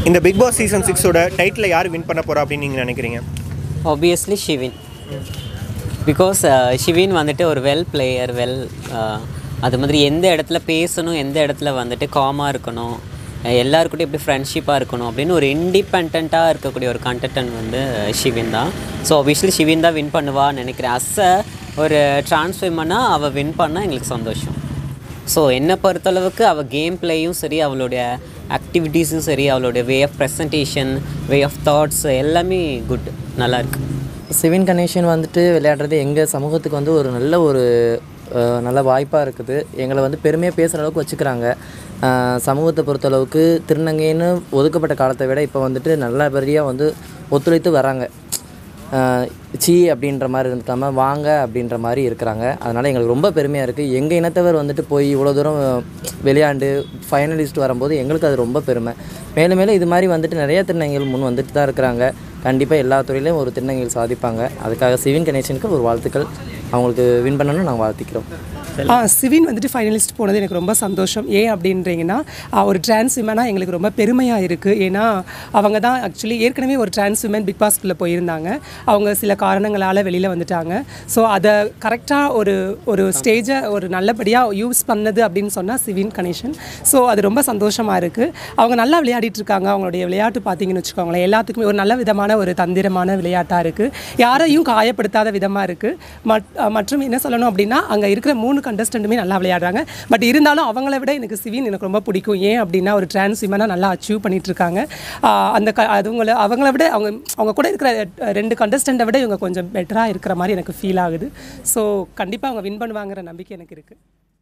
இந்த Bigg Boss season சிக்ஸோட title யார் வின் பண்ண போறா அப்படின்னு நீங்கள் நினைக்கிறீங்க ஆப்வியஸ்லி ஷிவின் பிகாஸ் ஷிவின் வந்துட்டு ஒரு வெல் பிளேயர் வெல் அது மாதிரி எந்த இடத்துல பேசணும் எந்த இடத்துல வந்துட்டு காமாக இருக்கணும் அஹ் எல்லாருக்கிட்டையும் எப்படி ஃப்ரெண்ட்ஷிப்பாக இருக்கணும் அப்படின்னு ஒரு இண்டிபெண்ட்டாக இருக்கக்கூடிய ஒரு கண்டென்ட் வந்து ஷிவின் தான் ஸோ ஆப்வியஸ்லி ஷிவின் தான் வின் பண்ணுவான்னு நினைக்கிறேன் அஸ்ஸ ஒரு டிரான்ஸ்ஃபர்மனாக அவள் வின் பண்ணால் எங்களுக்கு சந்தோஷம் ஸோ என்னை பொறுத்தளவுக்கு அவள் கேம் பிளேயும் சரி அவளுடைய ஆக்டிவிட்டீஸும் சரி அவளுடைய way of presentation way of thoughts எல்லாமே குட் நல்லாயிருக்கு சிவின் கணேசன் வந்துட்டு விளையாடுறது எங்கள் சமூகத்துக்கு வந்து ஒரு நல்ல ஒரு அஹ், நல்ல வாய்ப்பாக இருக்குது எங்களை வந்து பெருமையாக பேசுகிற அளவுக்கு வச்சுக்கிறாங்க அஹ், சமூகத்தை பொறுத்தளவுக்கு திருநங்கைன்னு ஒதுக்கப்பட்ட காலத்தை விட இப்போ வந்துட்டு நல்லபடியாக வந்து ஒத்துழைத்து வராங்க அஹ், சீ அப்படின்ற மாதிரி இருக்காம வாங்க அப்படின்ற மாதிரி இருக்கிறாங்க அதனால் எங்களுக்கு ரொம்ப பெருமையாக இருக்குது எங்கள் இனத்தவர் வந்துட்டு போய் இவ்வளோ தூரம் விளையாண்டு ஃபைனலிஸ்ட் வரும்போது எங்களுக்கு அது ரொம்ப பெருமை மேலும் மேலும் இது மாதிரி வந்துட்டு நிறைய திருநங்கைகள் முன் வந்துட்டு தான் இருக்கிறாங்க கண்டிப்பாக எல்லா துறையிலையும் ஒரு திருநங்கைகள் சாதிப்பாங்க அதுக்காக சிவின் கணேசனுக்கு ஒரு வாழ்த்துக்கள் அவங்களுக்கு வின் பண்ணணும்னு நாங்கள் வாழ்த்திக்கிறோம் ஆ சிவின் வந்துட்டு ஃபைனலிஸ்ட் போனது எனக்கு ரொம்ப சந்தோஷம் ஏன் அப்படின்றீங்கன்னா ஆ, ஒரு டிரான்ஸ் விமனாக எங்களுக்கு ரொம்ப பெருமையாக இருக்குது ஏன்னா அவங்க தான் ஆக்சுவலி ஏற்கனவே ஒரு டிரான்ஸ் விமன் பிக் பாஸ்க்குள்ளே போயிருந்தாங்க அவங்க சில காரணங்களால் வெளியில் வந்துட்டாங்க ஸோ அதை கரெக்டாக ஒரு ஒரு ஸ்டேஜை ஒரு நல்லபடியாக யூஸ் பண்ணது அப்படின்னு சொன்னால் சிவின் கணேசன் ஸோ அது ரொம்ப சந்தோஷமாக இருக்குது அவங்க நல்லா விளையாடிட்டு இருக்காங்க அவங்களுடைய விளையாட்டு பார்த்தீங்கன்னு வச்சுக்கோங்களேன் எல்லாத்துக்குமே ஒரு நல்ல விதமான ஒரு தந்திரமான விளையாட்டாக இருக்குது யாரையும் காயப்படுத்தாத விதமாக இருக்குது மட் மற்றும் என்ன சொல்லணும் அப்படின்னா அங்கே இருக்கிற மூணு கண்டஸ்டண்ட்டுமே நல்லா விளையாடுறாங்க பட் இருந்தாலும் அவங்கள விட எனக்கு சிவின் எனக்கு ரொம்ப பிடிக்கும் ஏன் அப்படின்னா ஒரு டிரான்ஸ் விமனாக நல்லா அச்சீவ் பண்ணிட்டு இருக்காங்க ஆஹ் அந்த க அதுங்கள அவங்கள விட அவங்க அவங்க கூட இருக்கிற ரெண்டு கண்டஸ்டண்ட்டை விட இவங்க கொஞ்சம் பெட்டராக இருக்கிற மாதிரி எனக்கு ஃபீல் ஆகுது ஸோ கண்டிப்பாக அவங்க வின் பண்ணுவாங்கிற நம்பிக்கை எனக்கு இருக்குது